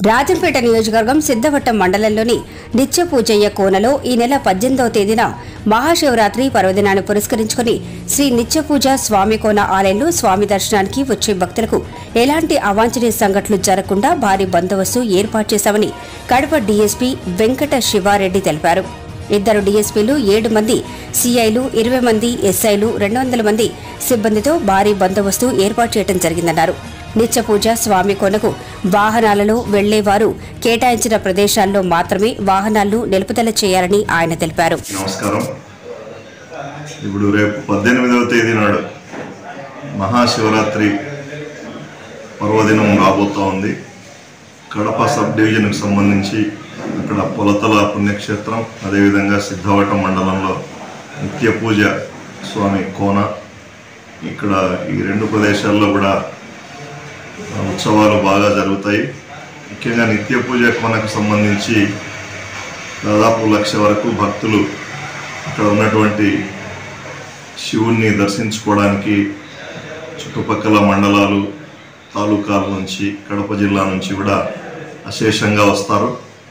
రాజంపేట నియోజకవర్గం సిద్ధవట్టం మండలంలోని నిత్య పూజయ్య కోనలో ఈ నెల పద్దెనిమిదవ తేదీన మహాశివరాత్రి పర్వదినాన్ని పురస్కరించుకుని శ్రీ నిత్యపూజ స్వామి కోన ఆలయంలో స్వామి దర్శనానికి వచ్చే భక్తులకు ఎలాంటి అవాంఛనీయ సంఘటనలు జరగకుండా భారీ బందోబస్తు ఏర్పాటు చేశామని కడప డీఎస్పీ వెంకట శివారెడ్డి తెలిపారు ఇద్దరు డీఎస్పీలు ఏడు మంది సీఐలు ఇరవై మంది ఎస్ఐలు రెండు వందల మంది సిబ్బందితో భారీ బందోబస్తు ఏర్పాటు చేయడం జరిగిందన్నారు నిత్యపూజ స్వామి కొనకు వాహనాలలో వెళ్లేవారు కేటాయించిన ప్రదేశాల్లో మాత్రమే వాహనాలను నిలుపుదల చేయాలని ఆయన తెలిపారు నమస్కారం ఇప్పుడు రేపు పద్దెనిమిదవ తేదీ నాడు మహాశివరాత్రి పర్వదినం రాబోతూ ఉంది కడప సబ్ డివిజన్కి సంబంధించి అక్కడ పొలతల పుణ్యక్షేత్రం అదేవిధంగా సిద్ధవటం మండలంలో నిత్య పూజ స్వామి కోన ఇక్కడ ఈ రెండు ప్రదేశాల్లో కూడా ఉత్సవాలు బాగా జరుగుతాయి ముఖ్యంగా నిత్య పూజ కోనకు సంబంధించి దాదాపు లక్ష వరకు భక్తులు అక్కడ ఉన్నటువంటి శివుణ్ణి దర్శించుకోవడానికి చుట్టుపక్కల మండలాలు తాలూకాల నుంచి కడప జిల్లా నుంచి కూడా అశేషంగా వస్తారు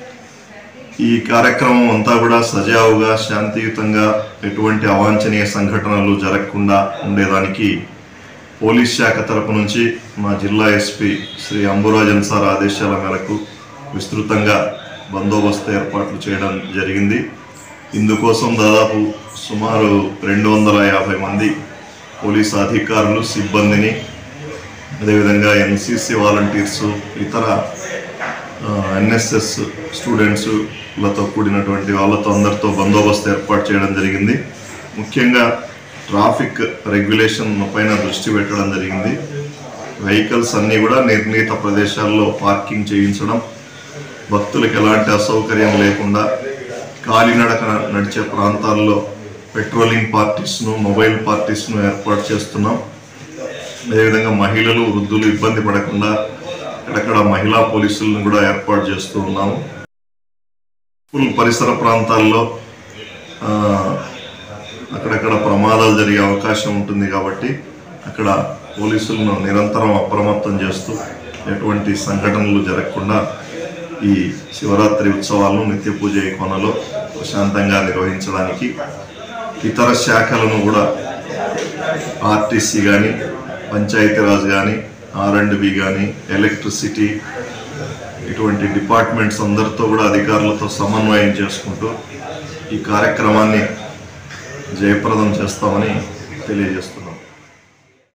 ఈ కార్యక్రమం అంతా కూడా సజావుగా శాంతియుతంగా ఎటువంటి అవాంఛనీయ సంఘటనలు జరగకుండా ఉండేదానికి పోలీస్ శాఖ తరపు నుంచి మా జిల్లా ఎస్పీ శ్రీ అంబురాజన్ సార్ ఆదేశాల మేరకు విస్తృతంగా బందోబస్తు ఏర్పాట్లు చేయడం జరిగింది ఇందుకోసం దాదాపు సుమారు రెండు వందల యాభై మంది పోలీస్ అధికారులు సిబ్బందిని అదేవిధంగా ఎన్సిసి వాలంటీర్స్ ఇతర ఎన్ఎస్ఎస్ స్టూడెంట్స్ లతో కూడినటువంటి వాళ్ళతో అందరితో బందోబస్తు ఏర్పాటు చేయడం జరిగింది ముఖ్యంగా ట్రాఫిక్ రెగ్యులేషన్ పైన దృష్టి పెట్టడం జరిగింది వెహికల్స్ అన్నీ కూడా నిర్ణీత ప్రదేశాల్లో పార్కింగ్ చేయించడం భక్తులకు ఎలాంటి అసౌకర్యం లేకుండా కాలినడక నడిచే ప్రాంతాల్లో పెట్రోలింగ్ పార్టీస్ను మొబైల్ పార్టీస్ను ఏర్పాటు చేస్తున్నాం అదేవిధంగా మహిళలు వృద్ధులు ఇబ్బంది పడకుండా అక్కడక్కడ మహిళా పోలీసులను కూడా ఏర్పాటు చేస్తూ ఉన్నాము స్కూల్ పరిసర ప్రాంతాల్లో ఆ, అక్కడక్కడ ప్రమాదాలు జరిగే అవకాశం ఉంటుంది కాబట్టి అక్కడ పోలీసులను నిరంతరం అప్రమత్తం చేస్తూ ఎటువంటి సంఘటనలు జరగకుండా ఈ శివరాత్రి ఉత్సవాలను నిత్య పూజ కోనలో ప్రశాంతంగా నిర్వహించడానికి ఇతర శాఖలను కూడా ఆర్టీసీ కానీ పంచాయతీరాజ్ కానీ ఆర్ అండ్ బి కానీ ఎలక్ట్రిసిటీ ఇటువంటి డిపార్ట్మెంట్స్ అందరితో కూడా అధికారులతో సమన్వయం చేసుకుంటూ ఈ కార్యక్రమాన్ని జయప్రదం చేస్తామని తెలియజేస్తున్నాం